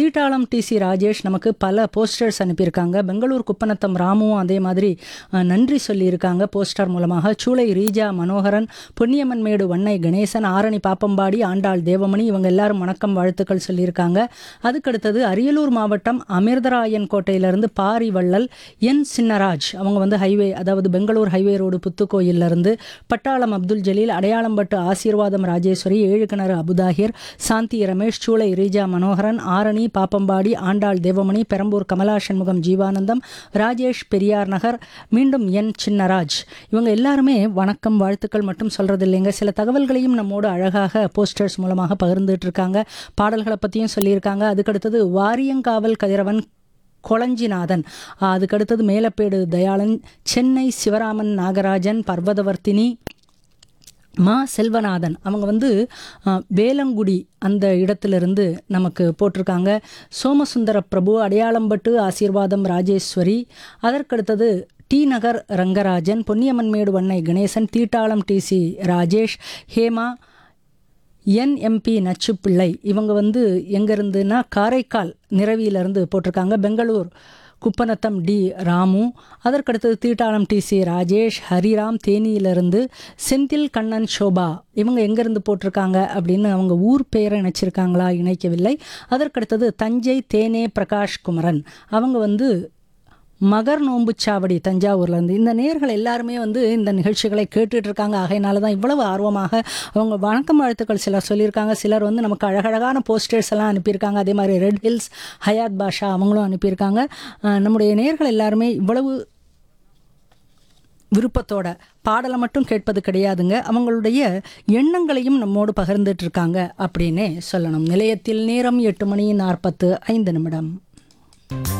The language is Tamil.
தீட்டாளம் டிசி ராஜேஷ் நமக்கு பல போஸ்டர்ஸ் அனுப்பியிருக்காங்க பெங்களூர் குப்பநத்தம் ராமுவும் அதே மாதிரி அஹ், நன்றி சொல்லியிருக்காங்க போஸ்டர் மூலமாக சூளை ரீஜா மனோகரன் பொன்னியம்மன் மேடு வண்ணை கணேசன் ஆரணி பாப்பம்பாடி ஆண்டாள் தேவமணி இவங்க எல்லாரும் வணக்கம் வாழ்த்துக்கள் சொல்லியிருக்காங்க அதுக்கடுத்தது அரியலூர் மாவட்டம் அமிர்தராயன் கோட்டையிலிருந்து பாரி வள்ளல் என் சின்னராஜ் அவங்க வந்து ஹைவே அதாவது பெங்களூர் ஹைவே ரோடு புத்துக்கோயிலிருந்து பட்டாளம் அப்துல் ஜலீல் அடையாளம்பட்டு ஆசீர்வாதம் ராஜேஸ்வரி ஏழுக்கிணறு அபுதாகிர் சாந்தி ரமேஷ் சூளை ரீஜா மனோகரன் ஆரணி பாப்பம்பாடி ஆண்டாள் தேவமணி பெரம்பூர் கமலா சண்முகம் ஜீவானந்தம் ராஜேஷ் பெரியார் நகர் மீண்டும் என் சின்னராஜ் இவங்க எல்லாருமே வணக்கம் வாழ்த்துக்கள் மட்டும் சொல்றது இல்லைங்க சில தகவல்களையும் நம்மோடு அழகாக போஸ்டர்ஸ் மூலமாக பகிர்ந்துட்டு இருக்காங்க பாடல்களை பற்றியும் சொல்லியிருக்காங்க அதுக்கடுத்தது வாரியங்காவல் கதிரவன் கொளஞ்சிநாதன் ஆஹ் அதுக்கடுத்தது மேலப்பேடு தயாளன் சென்னை சிவராமன் நாகராஜன் பர்வதவர்த்தினி மா செல்வநாதன் அவங்க வந்து ஆஹ், வேலங்குடி அந்த இடத்திலிருந்து நமக்கு போட்டிருக்காங்க சோமசுந்தர பிரபு அடையாளம்பட்டு ஆசீர்வாதம் ராஜேஸ்வரி அதற்கடுத்தது T Nagar Rangarajan Ponniammanmedu Vannai Ganesan Theettalam TC Rajesh Hema NMP Nachupillai இவங்க வந்து எங்கேருந்துன்னா காரைக்கால் நிறவியிலிருந்து போட்டிருக்காங்க பெங்களூர் குப்பநத்தம் டி ராமு அதற்கடுத்தது தீட்டாளம் டி சி ராஜேஷ் ஹரிராம் தேனியிலிருந்து செந்தில் கண்ணன் சோபா இவங்க எங்கேருந்து போட்டிருக்காங்க அப்படின்னு அவங்க ஊர் பெயரை இணைச்சிருக்காங்களா இணைக்கவில்லை அதற்கடுத்தது தஞ்சை தேனே பிரகாஷ் குமரன் அவங்க வந்து மகர் நோம்புச்சாவடி தஞ்சாவூர்லேருந்து இந்த நேர்கள் எல்லாருமே வந்து இந்த நிகழ்ச்சிகளை கேட்டுட்டு இருக்காங்க ஆகையினால தான் இவ்வளவு ஆர்வமாக அவங்க வணக்கம் வாழ்த்துக்கள் சிலர் சொல்லியிருக்காங்க சிலர் வந்து நமக்கு அழகழகான போஸ்டர்ஸ் எல்லாம் அனுப்பியிருக்காங்க அதே மாதிரி ரெட் ஹில்ஸ் ஹயாத் பாஷா அவங்களும் அனுப்பியிருக்காங்க அஹ் நம்முடைய நேர்கள் எல்லாருமே இவ்வளவு விருப்பத்தோட பாடலை மட்டும் கேட்பது கிடையாதுங்க அவங்களுடைய எண்ணங்களையும் நம்மோடு பகிர்ந்துட்டு இருக்காங்க அப்படின்னே சொல்லணும் நிலையத்தில் நேரம் எட்டு மணி நாற்பத்து ஐந்து நிமிடம்